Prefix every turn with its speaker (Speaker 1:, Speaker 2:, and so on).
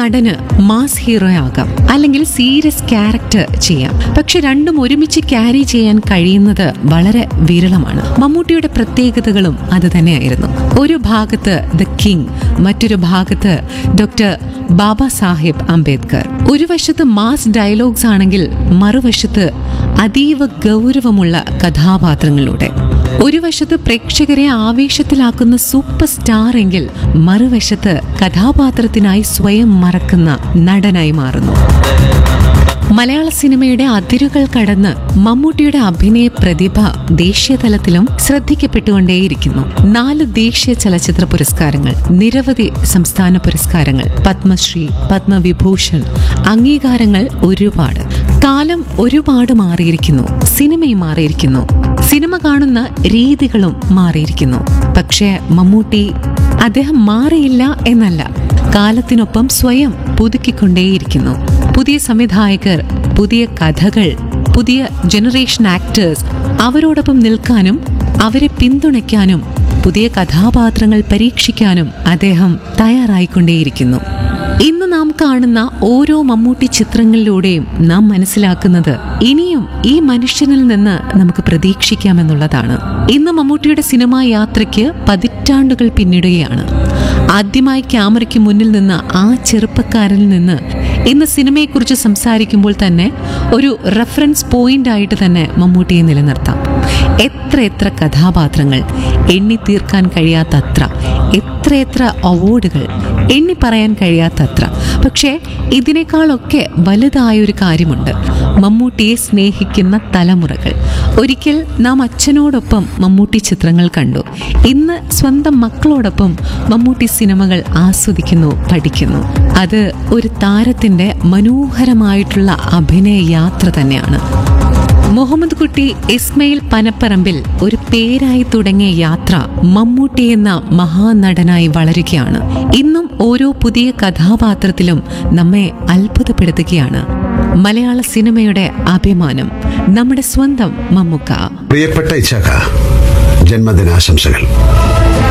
Speaker 1: നടന് mass hero ആകാം അല്ലെങ്കിൽ സീരിയസ് ക്യാരക്ടർ ചെയ്യാം പക്ഷെ രണ്ടും ഒരുമിച്ച് ക്യാരി ചെയ്യാൻ കഴിയുന്നത് വളരെ വിരളമാണ് മമ്മൂട്ടിയുടെ പ്രത്യേകതകളും അത് തന്നെയായിരുന്നു ഒരു ഭാഗത്ത് ദ കിങ് മറ്റൊരു ഭാഗത്ത് ഡോക്ടർ ബാബാ സാഹിബ് അംബേദ്കർ ഒരു വശത്ത് മാസ് ഡയലോഗ്സ് ആണെങ്കിൽ മറുവശത്ത് അതീവ ഗൗരവമുള്ള കഥാപാത്രങ്ങളിലൂടെ ഒരു വശത്ത് പ്രേക്ഷകരെ ആവേശത്തിലാക്കുന്ന സൂപ്പർ സ്റ്റാർ എങ്കിൽ മറുവശത്ത് കഥാപാത്രത്തിനായി സ്വയം മറക്കുന്ന നടനായി മാറുന്നു മലയാള സിനിമയുടെ അതിരുകൾ കടന്ന് മമ്മൂട്ടിയുടെ അഭിനയ പ്രതിഭ ദേശീയതലത്തിലും ശ്രദ്ധിക്കപ്പെട്ടുകൊണ്ടേയിരിക്കുന്നു നാല് ദേശീയ ചലച്ചിത്ര പുരസ്കാരങ്ങൾ നിരവധി സംസ്ഥാന പുരസ്കാരങ്ങൾ പത്മശ്രീ പത്മവിഭൂഷൺ അംഗീകാരങ്ങൾ ഒരുപാട് കാലം ഒരുപാട് മാറിയിരിക്കുന്നു സിനിമയും മാറിയിരിക്കുന്നു സിനിമ കാണുന്ന രീതികളും മാറിയിരിക്കുന്നു പക്ഷേ മമ്മൂട്ടി അദ്ദേഹം മാറിയില്ല എന്നല്ല കാലത്തിനൊപ്പം സ്വയം പുതുക്കിക്കൊണ്ടേയിരിക്കുന്നു പുതിയ സംവിധായകർ പുതിയ കഥകൾ പുതിയ ജനറേഷൻ ആക്ടേഴ്സ് അവരോടൊപ്പം നിൽക്കാനും അവരെ പിന്തുണയ്ക്കാനും പുതിയ കഥാപാത്രങ്ങൾ പരീക്ഷിക്കാനും അദ്ദേഹം തയ്യാറായിക്കൊണ്ടേയിരിക്കുന്നു ഇന്ന് നാം കാണുന്ന ഓരോ മമ്മൂട്ടി ചിത്രങ്ങളിലൂടെയും നാം മനസ്സിലാക്കുന്നത് ഇനിയും ഈ മനുഷ്യനിൽ നിന്ന് നമുക്ക് പ്രതീക്ഷിക്കാമെന്നുള്ളതാണ് ഇന്ന് മമ്മൂട്ടിയുടെ സിനിമാ യാത്രയ്ക്ക് പതിറ്റാണ്ടുകൾ പിന്നിടുകയാണ് ആദ്യമായി ക്യാമറയ്ക്ക് മുന്നിൽ നിന്ന് ആ ചെറുപ്പക്കാരിൽ നിന്ന് ഇന്ന് സിനിമയെക്കുറിച്ച് സംസാരിക്കുമ്പോൾ തന്നെ ഒരു റെഫറൻസ് പോയിന്റ് ആയിട്ട് തന്നെ മമ്മൂട്ടിയെ നിലനിർത്താം എത്ര എത്ര കഥാപാത്രങ്ങൾ എണ്ണി തീർക്കാൻ കഴിയാത്തത്ര എത്രയെത്ര അവാർഡുകൾ എണ്ണി പറയാൻ കഴിയാത്തത്ര പക്ഷേ ഇതിനേക്കാളൊക്കെ വലുതായൊരു കാര്യമുണ്ട് മമ്മൂട്ടിയെ സ്നേഹിക്കുന്ന തലമുറകൾ ഒരിക്കൽ നാം അച്ഛനോടൊപ്പം മമ്മൂട്ടി ചിത്രങ്ങൾ കണ്ടു ഇന്ന് സ്വന്തം മക്കളോടൊപ്പം മമ്മൂട്ടി സിനിമകൾ ആസ്വദിക്കുന്നു പഠിക്കുന്നു അത് ഒരു താരത്തിൻ്റെ മനോഹരമായിട്ടുള്ള അഭിനയ യാത്ര തന്നെയാണ് മുഹമ്മദ് കുട്ടി ഇസ്മയിൽ പനപ്പറമ്പിൽ ഒരു പേരായി തുടങ്ങിയ യാത്ര മമ്മൂട്ടി എന്ന മഹാനടനായി വളരുകയാണ് ഇന്നും ഓരോ പുതിയ കഥാപാത്രത്തിലും നമ്മെ അത്ഭുതപ്പെടുത്തുകയാണ് മലയാള സിനിമയുടെ അഭിമാനം നമ്മുടെ സ്വന്തം മമ്മുക്ക
Speaker 2: പ്രിയപ്പെട്ട ഇച്ചാക്ക ജന്മദിനാശംസകൾ